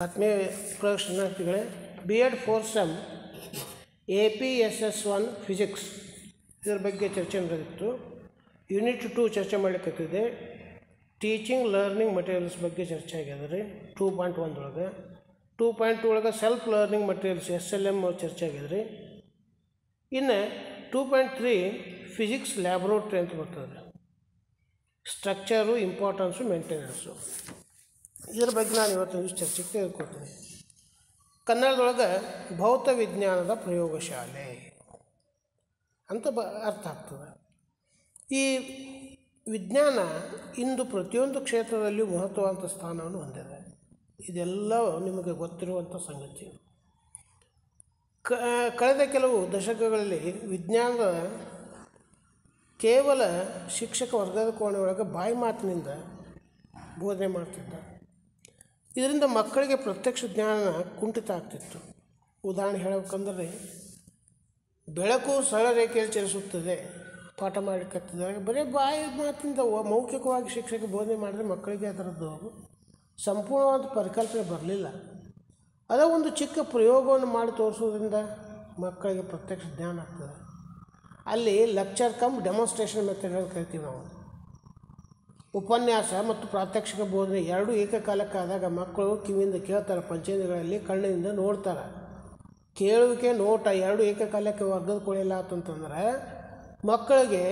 ಆತ್ಮೀಯ ಪ್ರದರ್ಶನಾರ್ಥಿಗಳೇ B Ed four sem A P S S one physics ಇದರ ಬಗ್ಗೆ ಚರ್ಚೆ ನಡೆದಿತ್ತು ಯೂನಿಟ್ ಟು ಚರ್ಚೆ ಮಾಡಲಿಕ್ಕತ್ತಿದೆ ಟೀಚಿಂಗ್ ಲರ್ನಿಂಗ್ ಮಟೀರಿಯಲ್ಸ್ ಬಗ್ಗೆ ಚರ್ಚೆ ಆಗ್ಯದ ರೀ ಟೂ ಪಾಯಿಂಟ್ ಒಂದೊಳಗೆ ಟೂ ಪಾಯಿಂಟ್ ಟು ಒಳಗೆ self learning materials S L M ಚರ್ಚೆ ಆಗ್ಯದ ರೀ ಇನ್ನು two point three physics laboratory ಅಂತ ಬರ್ತದೆ ಸ್ಟ್ರಕ್ಚರು ಇಂಪಾರ್ಟೆನ್ಸು ಮೇಂಟೆನೆನ್ಸು ಇದರ ಬಗ್ಗೆ ನಾನು ಇವತ್ತು ಇಷ್ಟು ಚರ್ಚೆಗೆ ತೆಗೆದುಕೊಳ್ತೀನಿ ಕನ್ನಡದೊಳಗೆ ಭೌತ ವಿಜ್ಞಾನದ ಪ್ರಯೋಗಶಾಲೆ ಅಂತ ಬ ಅರ್ಥ ಆಗ್ತದೆ ಈ ವಿಜ್ಞಾನ ಇಂದು ಪ್ರತಿಯೊಂದು ಕ್ಷೇತ್ರದಲ್ಲಿಯೂ ಮಹತ್ವವಾದ ಸ್ಥಾನವನ್ನು ಹೊಂದಿದೆ ಇದೆಲ್ಲ ನಿಮಗೆ ಗೊತ್ತಿರುವಂಥ ಸಂಗತಿ ಕ ಕಳೆದ ಕೆಲವು ದಶಕಗಳಲ್ಲಿ ವಿಜ್ಞಾನದ ಕೇವಲ ಶಿಕ್ಷಕ ವರ್ಗದ ಕೋಣೆಯೊಳಗೆ ಬಾಯಿ ಮಾತಿನಿಂದ ಬೋಧನೆ ಮಾಡ್ತಿದ್ದ ಇದರಿಂದ ಮಕ್ಕಳಿಗೆ ಪ್ರತ್ಯಕ್ಷ ಜ್ಞಾನ ಕುಂಠಿತ ಆಗ್ತಿತ್ತು ಉದಾಹರಣೆ ಹೇಳಬೇಕಂದ್ರೆ ಬೆಳಕು ಸರಳ ರೇಖೆಯಲ್ಲಿ ಚಲಿಸುತ್ತದೆ ಪಾಠ ಮಾಡಲಿಕ್ಕತ್ತಿದಾಗ ಬರೀ ಬಾಯಿ ಮಾತಿಂದ ವ- ಮೌಖಿಕವಾಗಿ ಶಿಕ್ಷಕ ಬೋಧನೆ ಮಾಡಿದ್ರೆ ಮಕ್ಕಳಿಗೆ ಅದರದ್ದು ಸಂಪೂರ್ಣವಾದ ಪರಿಕಲ್ಪನೆ ಬರಲಿಲ್ಲ ಅದೇ ಒಂದು ಚಿಕ್ಕ ಪ್ರಯೋಗವನ್ನು ಮಾಡಿ ತೋರಿಸೋದ್ರಿಂದ ಮಕ್ಕಳಿಗೆ ಪ್ರತ್ಯಕ್ಷ ಜ್ಞಾನ ಆಗ್ತದೆ ಅಲ್ಲಿ ಲೆಕ್ಚರ್ ಕಮ್ ಡೆಮಾನ್ಸ್ಟ್ರೇಷನ್ ಮೆಥಡ್ ಅಂತ ಕರಿತೀವಿ ನಾವು ಉಪನ್ಯಾಸ ಮತ್ತು ಪ್ರಾತ್ಯಕ್ಷಿಕ ಬೋಧನೆ ಎರಡೂ ಏಕಕಾಲಕ್ಕಾದಾಗ ಮಕ್ಕಳು ಕಿವಿಯಿಂದ ಕೇಳ್ತಾರೆ ಪಂಚೇಂದ್ರಗಳಲ್ಲಿ ಕಣ್ಣಿನಿಂದ ನೋಡ್ತಾರೆ ಕೇಳುವಿಕೆ ನೋಟ ಎರಡು ಏಕಕಾಲಕ್ಕೆ ವರ್ಗದ ಕೊಳಿಲ್ಲ ಅಂತಂತಂದ್ರೆ ಮಕ್ಕಳಿಗೆ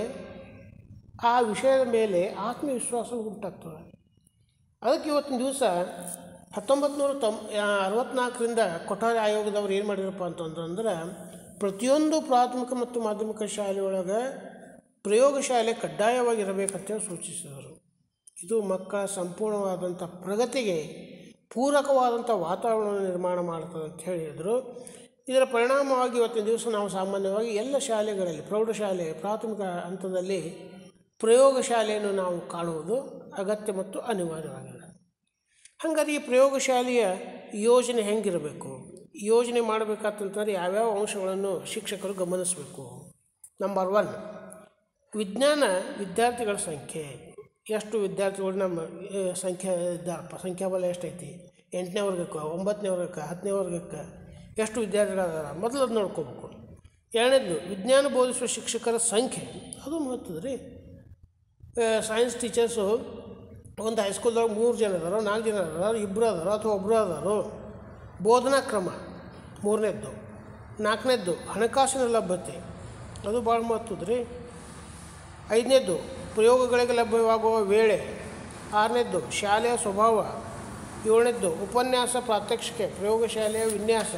ಆ ವಿಷಯದ ಮೇಲೆ ಆತ್ಮವಿಶ್ವಾಸ ಉಂಟಾಗ್ತದೆ ಅದಕ್ಕೆ ಇವತ್ತಿನ ದಿವಸ ಹತ್ತೊಂಬತ್ತು ನೂರ ತೊಂಬ ಅರವತ್ನಾಲ್ಕರಿಂದ ಕೊಠಾರಿ ಆಯೋಗದವ್ರು ಏನು ಮಾಡಿರಪ್ಪ ಅಂತಂದ್ರೆ ಪ್ರತಿಯೊಂದು ಪ್ರಾಥಮಿಕ ಮತ್ತು ಮಾಧ್ಯಮಿಕ ಶಾಲೆಯೊಳಗೆ ಪ್ರಯೋಗಶಾಲೆ ಕಡ್ಡಾಯವಾಗಿರಬೇಕಂತೇಳಿ ಸೂಚಿಸಿದರು ಇದು ಮಕ್ಕಳ ಸಂಪೂರ್ಣವಾದಂಥ ಪ್ರಗತಿಗೆ ಪೂರಕವಾದಂಥ ವಾತಾವರಣ ನಿರ್ಮಾಣ ಮಾಡ್ತದೆ ಅಂತ ಹೇಳಿದರು ಇದರ ಪರಿಣಾಮವಾಗಿ ಇವತ್ತಿನ ದಿವಸ ನಾವು ಸಾಮಾನ್ಯವಾಗಿ ಎಲ್ಲ ಶಾಲೆಗಳಲ್ಲಿ ಪ್ರೌಢಶಾಲೆ ಪ್ರಾಥಮಿಕ ಹಂತದಲ್ಲಿ ಪ್ರಯೋಗಶಾಲೆಯನ್ನು ನಾವು ಕಾಣುವುದು ಅಗತ್ಯ ಮತ್ತು ಅನಿವಾರ್ಯವಾಗಿದೆ ಹಾಗಾದ್ರೆ ಈ ಪ್ರಯೋಗಶಾಲೆಯ ಯೋಜನೆ ಹೆಂಗಿರಬೇಕು ಯೋಜನೆ ಮಾಡಬೇಕಾತಂತಂದ್ರೆ ಯಾವ್ಯಾವ ಅಂಶಗಳನ್ನು ಶಿಕ್ಷಕರು ಗಮನಿಸಬೇಕು ನಂಬರ್ ಒನ್ ವಿಜ್ಞಾನ ವಿದ್ಯಾರ್ಥಿಗಳ ಸಂಖ್ಯೆ ಎಷ್ಟು ವಿದ್ಯಾರ್ಥಿಗಳು ನಮ್ಮ ಆ, ಸಂಖ್ಯೆ ಇದ್ದಾರಪ್ಪ ಸಂಖ್ಯಾಬಲ ಎಷ್ಟೈತಿ ಎಂಟನೇ ವರ್ಗಕ್ಕೆ ಒಂಬತ್ತನೇ ವರ್ಗಕ್ಕೆ ಹತ್ತನೇ ವರ್ಗಕ್ಕೆ ಎಷ್ಟು ವಿದ್ಯಾರ್ಥಿಗಳದಾರ ಮೊದಲು ಅದು ನೋಡ್ಕೋಬೇಕು ಎರಡನೇದು ವಿಜ್ಞಾನ ಬೋಧಿಸುವ ಶಿಕ್ಷಕರ ಸಂಖ್ಯೆ ಅದು ಮಹತ್ವದ ರೀ ಸೈನ್ಸ್ ಟೀಚರ್ಸು ಒಂದು ಹೈಸ್ಕೂಲ್ದಾಗ ಮೂರು ಜನ ಅದಾರೋ ನಾಲ್ಕು ಜನ ಅದಾರ ಇಬ್ಬರು ಅದಾರೋ ಅಥವಾ ಒಬ್ಬರು ಅದಾರೋ ಬೋಧನಾ ಕ್ರಮ ಮೂರನೇದ್ದು ನಾಲ್ಕನೇದ್ದು ಹಣಕಾಸಿನ ಲಭ್ಯತೆ ಅದು ಭಾಳ ಮಹತ್ವದ ರೀ ಐದನೇದ್ದು ಪ್ರಯೋಗಗಳಿಗೆ ಲಭ್ಯವಾಗುವ ವೇಳೆ ಆರನೇದ್ದು ಶಾಲೆಯ ಸ್ವಭಾವ ಏಳನೇದ್ದು ಉಪನ್ಯಾಸ ಪ್ರಾತ್ಯಕ್ಷಿಕೆ ಪ್ರಯೋಗಶಾಲೆಯ ವಿನ್ಯಾಸ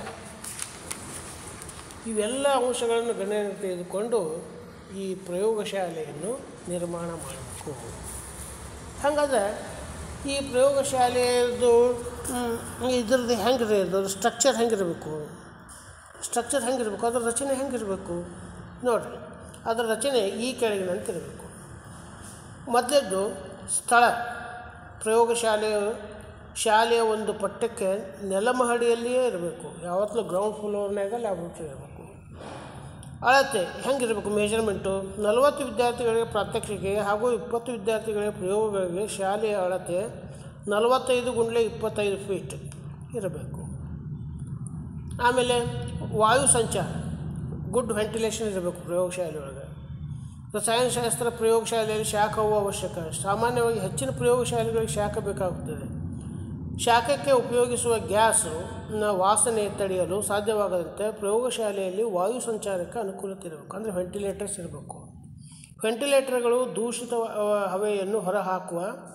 ಇವೆಲ್ಲ ಅಂಶಗಳನ್ನು ಗಣನೆಗೆ ತೆಗೆದುಕೊಂಡು ಈ ಪ್ರಯೋಗಶಾಲೆಯನ್ನು ನಿರ್ಮಾಣ ಮಾಡಬೇಕು ಹಾಗಾದ್ರೆ ಈ ಪ್ರಯೋಗಶಾಲೆಯದು ಇದ್ರದ್ದು ಹೆಂಗೆ ಇರೋದು ಸ್ಟ್ರಕ್ಚರ್ ಹೆಂಗಿರಬೇಕು ಸ್ಟ್ರಕ್ಚರ್ ಹೆಂಗಿರಬೇಕು ಅದರ ರಚನೆ ಹೆಂಗಿರಬೇಕು ನೋಡಿರಿ ಅದರ ರಚನೆ ಈ ಕೆಳಗಿನಂತಿರಬೇಕು ಮೊದಲದ್ದು ಸ್ಥಳ ಪ್ರಯೋಗಶಾಲೆಯ ಶಾಲೆಯ ಒಂದು ಪಠ್ಯಕ್ಕೆ ನೆಲಮಹಡಿಯಲ್ಲಿಯೇ ಇರಬೇಕು ಯಾವತ್ತೂ ಗ್ರೌಂಡ್ ಫ್ಲೋರ್ನಾಗ ಲ್ಯಾಬ್ರೇಟ್ರಿ ಇರಬೇಕು ಅಳತೆ ಹೆಂಗಿರಬೇಕು ಮೆಜರ್ಮೆಂಟು ನಲವತ್ತು ವಿದ್ಯಾರ್ಥಿಗಳಿಗೆ ಪ್ರಾತ್ಯಕ್ಷಿಕೆ ಹಾಗೂ ಇಪ್ಪತ್ತು ವಿದ್ಯಾರ್ಥಿಗಳಿಗೆ ಪ್ರಯೋಗಗಳಿಗೆ ಶಾಲೆಯ ಅಳತೆ ನಲವತ್ತೈದು ಗುಂಡ್ಲೆ ಇಪ್ಪತ್ತೈದು ಫೀಟ್ ಇರಬೇಕು ಆಮೇಲೆ ವಾಯು ಸಂಚಾರ ಗುಡ್ ವೆಂಟಿಲೇಷನ್ ಇರಬೇಕು ಪ್ರಯೋಗಶಾಲೆಯೊಳಗೆ ರಸಾಯನಶಾಸ್ತ್ರ ಪ್ರಯೋಗಶಾಲೆಯಲ್ಲಿ ಶಾಖವು ಅವಶ್ಯಕ ಸಾಮಾನ್ಯವಾಗಿ ಹೆಚ್ಚಿನ ಪ್ರಯೋಗಶಾಲೆಗಳಿಗೆ ಶಾಖ ಬೇಕಾಗುತ್ತದೆ ಶಾಖಕ್ಕೆ ಉಪಯೋಗಿಸುವ ಗ್ಯಾಸು ನ ವಾಸನೆ ತಡೆಯಲು ಸಾಧ್ಯವಾಗದಂತೆ ಪ್ರಯೋಗಶಾಲೆಯಲ್ಲಿ ವಾಯು ಸಂಚಾರಕ್ಕೆ ಅನುಕೂಲತೆ ಇರಬೇಕು ಅಂದರೆ ವೆಂಟಿಲೇಟರ್ಸ್ ಇರಬೇಕು ವೆಂಟಿಲೇಟರ್ಗಳು ದೂಷಿತ ವ- ಹವೆಯನ್ನು ಹೊರಹಾಕುವ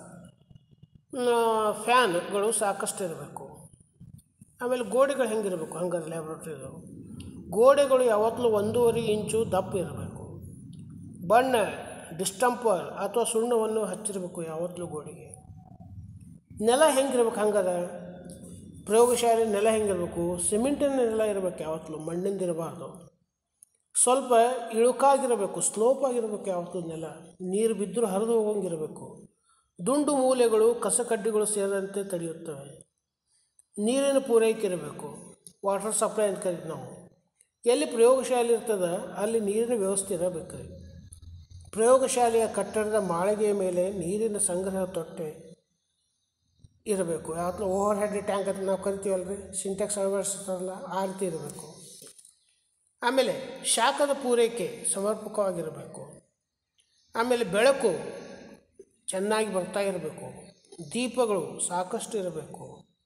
ನ- ಫ್ಯಾನ್ಗಳು ಸಾಕಷ್ಟು ಇರಬೇಕು ಆಮೇಲೆ ಗೋಡೆಗಳು ಹೆಂಗಿರಬೇಕು ಹಂಗಾದ್ರೆ ಲ್ಯಾಬ್ರೇಟ್ರಿದು ಗೋಡೆಗಳು ಯಾವತ್ತೂ ಒಂದೂವರೆ ಇಂಚು ದಪ್ಪ ಇರಬೇಕು ಬಣ್ಣ ಡಿಸ್ಟಂಪರ್ ಅಥವಾ ಸುಣ್ಣವನ್ನು ಹಚ್ಚಿರಬೇಕು ಯಾವತ್ತೂ ಗೋಡೆಗೆ ನೆಲ ಹೆಂಗಿರ್ಬೇಕು ಹಂಗಾರೆ ಪ್ರಯೋಗಶಾಲೆ ನೆಲ ಹೆಂಗಿರಬೇಕು ಸಿಮೆಂಟಿನ ನೆಲ ಇರಬೇಕು ಯಾವತ್ತೂ ಮಣ್ಣಿಂದ ಇರಬಾರ್ದು ಸ್ವಲ್ಪ ಇಳುಕಾಗಿರಬೇಕು ಸ್ಲೋಪ್ ಆಗಿರಬೇಕು ಯಾವತ್ತೂ ನೆಲ ನೀರು ಬಿದ್ದರೂ ಹರಿದು ಹೋಗಂಗಿರಬೇಕು ದುಂಡು ಮೂಲೆಗಳು ಕಸಕಡ್ಡಿಗಳು ಸೇರದಂತೆ ತಡೆಯುತ್ತವೆ ನೀರಿನ ಪೂರೈಕೆ ಇರಬೇಕು ವಾಟರ್ ಸಪ್ಲೈ ಅಂತ ಕರಿತೀವಿ ನಾವು ಎಲ್ಲಿ ಪ್ರಯೋಗಶಾಲೆ ಇರ್ತದೆ ಅಲ್ಲಿ ನೀರಿನ ವ್ಯವಸ್ಥೆ ಇರಬೇಕು ರೀ ಪ್ರಯೋಗಶಾಲೆಯ ಕಟ್ಟಡದ ಮಾಳಿಗೆಯ ಮೇಲೆ ನೀರಿನ ಸಂಗ್ರಹ ತೊಟ್ಟೆ ಇರಬೇಕು ಯಾವತ್ತೂ ಓವರ್ ಹೆಡ್ ಟ್ಯಾಂಕ್ ಅಂತ ನಾವು ಕರಿತೀವಲ್ಲ ರೀ ಸಿಂಟೆಕ್ಸ್ ಅಳವಡಿಸ್ತಾರಲ್ಲ ಆ ರೀತಿ ಇರಬೇಕು ಆಮೇಲೆ ಶಾಖದ ಪೂರೈಕೆ ಸಮರ್ಪಕವಾಗಿರಬೇಕು ಆಮೇಲೆ ಬೆಳಕು ಚೆನ್ನಾಗಿ ಬರ್ತಾ ಇರಬೇಕು ದೀಪಗಳು ಸಾಕಷ್ಟು ಇರಬೇಕು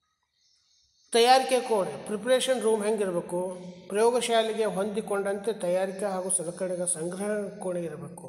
ತಯಾರಿಕೆ ಕೋಣೆ ಪ್ರಿಪ್ರೇಷನ್ ರೂಮ್ ಹೆಂಗಿರಬೇಕು ಪ್ರಯೋಗಶಾಲೆಗೆ ಹೊಂದಿಕೊಂಡಂತೆ ತಯಾರಿಕೆ ಹಾಗೂ ಸಲಕರಣೆಗಳ ಸಂಗ್ರಹ ಕೋಣೆ ಇರಬೇಕು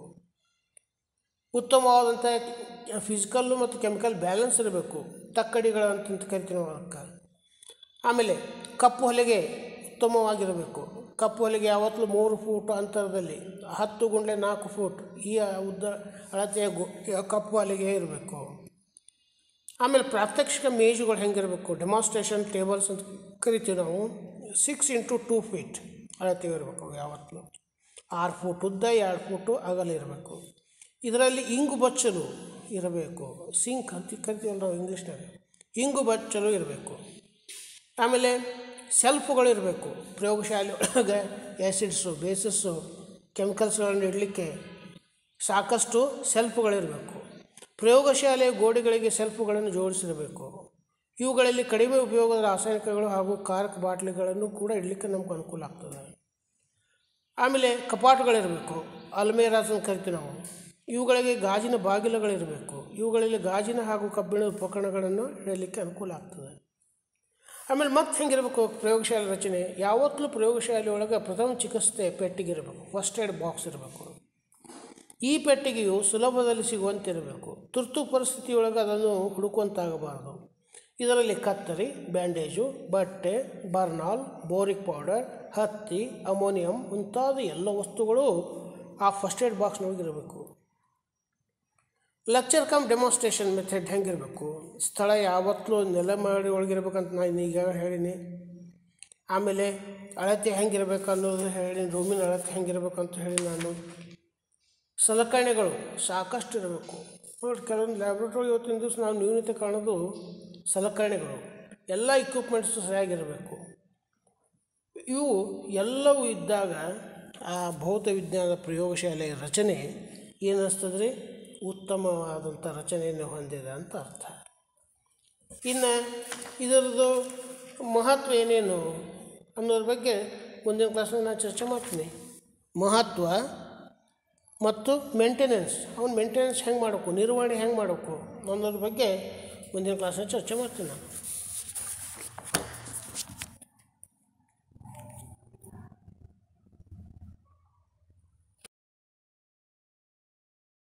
ಉತ್ತಮವಾದಂಥ ಫಿಸಿಕಲ್ಲು ಮತ್ತು ಕೆಮಿಕಲ್ ಬ್ಯಾಲೆನ್ಸ್ ಇರಬೇಕು ತಕ್ಕಡಿಗಳು ಅಂತ ಕರಿತೀವಿ ನಾವು ಅದಕ್ಕೆ ಆಮೇಲೆ ಕಪ್ಪು ಹೊಲಿಗೆ ಉತ್ತಮವಾಗಿರಬೇಕು ಕಪ್ಪು ಹೊಲಿಗೆ ಯಾವತ್ತೂ ಮೂರು ಫೂಟ್ ಅಂತರದಲ್ಲಿ ಹತ್ತು ಗುಂಡ್ಲೆ ನಾಲ್ಕು ಫೂಟ್ ಈ ಉದ್ದ ಅಳತೆಯ ಗು ಕಪ್ಪು ಹೊಲಿಗೆ ಇರಬೇಕು ಆಮೇಲೆ ಪ್ರಾತ್ಯಕ್ಷಿಕ ಮೇಜುಗಳು ಹೆಂಗಿರಬೇಕು ಡೆಮಾನ್ಸ್ಟ್ರೇಷನ್ ಟೇಬಲ್ಸ್ ಅಂತ ಕರಿತೀವಿ ನಾವು ಸಿಕ್ಸ್ ಇಂಟು ಟೂ ಫೀಟ್ ಅಳತೆ ಇರಬೇಕು ಯಾವತ್ತೂ ಆರು ಫೂಟ್ ಉದ್ದ ಎರಡು ಫೂಟು ಅಗಲ ಇರಬೇಕು ಇದರಲ್ಲಿ ಇಂಗು ಬಚ್ಚಲು ಇರಬೇಕು ಸಿಂಕ್ ಅಂತ ಕರಿತೀವಲ್ಲ ನಾವು ಇಂಗ್ಲೀಷ್ನಲ್ಲಿ ಇಂಗು ಬಚ್ಚಲು ಇರಬೇಕು ಆಮೇಲೆ ಸೆಲ್ಫ್ಗಳು ಇರಬೇಕು ಪ್ರಯೋಗಶಾಲೆ ಒಳಗೆ ಆ್ಯಸಿಡ್ಸು ಬೇಸಿಸ್ಸು ಕೆಮಿಕಲ್ಸ್ಗಳನ್ನು ಇಡಲಿಕ್ಕೆ ಸಾಕಷ್ಟು ಸೆಲ್ಫ್ಗಳಿರಬೇಕು ಪ್ರಯೋಗಶಾಲೆಯ ಗೋಡೆಗಳಿಗೆ ಸೆಲ್ಫ್ಗಳನ್ನು ಜೋಡಿಸಿರಬೇಕು ಇವುಗಳಲ್ಲಿ ಕಡಿಮೆ ಉಪಯೋಗದ ರಾಸಾಯನಿಕಗಳು ಹಾಗೂ ಕಾರಕ ಬಾಟ್ಲಿಗಳನ್ನು ಕೂಡ ಇಡಲಿಕ್ಕೆ ನಮ್ಗೆ ಅನುಕೂಲ ಆಗ್ತದೆ ಆಮೇಲೆ ಕಪಾಟುಗಳಿರಬೇಕು ಅಲ್ಮೇರಾಸ್ ಅಂತ ಕರಿತೀವಿ ನಾವು ಇವುಗಳಿಗೆ ಗಾಜಿನ ಬಾಗಿಲುಗಳಿರಬೇಕು ಇವುಗಳಲ್ಲಿ ಗಾಜಿನ ಹಾಗೂ ಕಬ್ಬಿಣದ ಉಪಕರಣಗಳನ್ನು ಇಡಲಿಕ್ಕೆ ಅನುಕೂಲ ಆಗ್ತದೆ ಆಮೇಲೆ ಮತ್ತೆ ಹೆಂಗಿರಬೇಕು ಪ್ರಯೋಗಶಾಲೆ ರಚನೆ ಯಾವತ್ತೂ ಪ್ರಯೋಗಶಾಲೆ ಒಳಗೆ ಪ್ರಥಮ ಚಿಕಿತ್ಸೆ ಪೆಟ್ಟಿಗಿರಬೇಕು ಫಸ್ಟ್ ಏಡ್ ಬಾಕ್ಸ್ ಇರಬೇಕು ಈ ಪೆಟ್ಟಿಗೆಯು ಸುಲಭದಲ್ಲಿ ಸಿಗುವಂತಿರಬೇಕು ತುರ್ತು ಪರಿಸ್ಥಿತಿಯೊಳಗೆ ಅದನ್ನು ಹುಡುಕುವಂತಾಗಬಾರದು ಇದರಲ್ಲಿ ಕತ್ತರಿ ಬ್ಯಾಂಡೇಜು ಬಟ್ಟೆ ಬರ್ನಾಲ್ ಬೋರಿಕ್ ಪೌಡರ್ ಹತ್ತಿ ಅಮೋನಿಯಂ ಮುಂತಾದ ಎಲ್ಲ ವಸ್ತುಗಳು ಆ ಫಸ್ಟ್ ಏಡ್ ಬಾಕ್ಸ್ನೊಳಗಿರಬೇಕು ಲೆಕ್ಚರ್ ಕಮ್ ಡೆಮಾನ್ಸ್ಟ್ರೇಷನ್ ಮೆಥಡ್ ಹೆಂಗಿರಬೇಕು ಸ್ಥಳ ಯಾವತ್ತೂ ನೆಲ ಮಾಡಿ ಒಳಗಿರ್ಬೇಕಂತ ನಾನು ಈಗ ಹೇಳೀನಿ ಆಮೇಲೆ ಅಳತೆ ಹೆಂಗಿರ್ಬೇಕು ಅನ್ನೋದು ಹೇಳಿ ರೂಮಿನ ಅಳತೆ ಹೆಂಗಿರ್ಬೇಕು ಅಂತ ಹೇಳಿ ನಾನು ಸಲಕರಣೆಗಳು ಸಾಕಷ್ಟು ಇರಬೇಕು ನೋಡಿ ಕೆಲವೊಂದು ಲ್ಯಾಬ್ರೇಟ್ರಿ ಇವತ್ತಿನ ದಿವಸ ನಾವು ನ್ಯೂನತೆ ಕಾಣೋದು ಸಲಕರಣೆಗಳು ಎಲ್ಲ ಇಕ್ವಿಪ್ಮೆಂಟ್ಸು ಸರಿಯಾಗಿರಬೇಕು ಇವು ಎಲ್ಲವೂ ಇದ್ದಾಗ ಆ ಭೌತ ವಿಜ್ಞಾನದ ಪ್ರಯೋಗಶಾಲೆಯ ರಚನೆ ಏನಿಸ್ತದೆ ರೀ ಉತ್ತಮವಾದಂಥ ರಚನೆಯನ್ನು ಹೊಂದಿದೆ ಅಂತ ಅರ್ಥ ಇನ್ನು ಇದರದ್ದು ಮಹತ್ವ ಏನೇನು ಅನ್ನೋದ್ರ ಬಗ್ಗೆ ಮುಂದಿನ ಕ್ಲಾಸ್ನಾಗ ನಾನು ಚರ್ಚೆ ಮಾಡ್ತೀನಿ ಮಹತ್ವ ಮತ್ತು ಮೇಂಟೆನೆನ್ಸ್ ಅವ್ನ ಮೇಂಟೆನೆನ್ಸ್ ಹೆಂಗೆ ಮಾಡಬೇಕು ನಿರ್ವಹಣೆ ಹೆಂಗೆ ಮಾಡಬೇಕು ಅನ್ನೋದ್ರ ಬಗ್ಗೆ ಮುಂದಿನ ಕ್ಲಾಸ್ನಾಗ ಚರ್ಚೆ ಮಾಡ್ತೀನಿ ನಾನು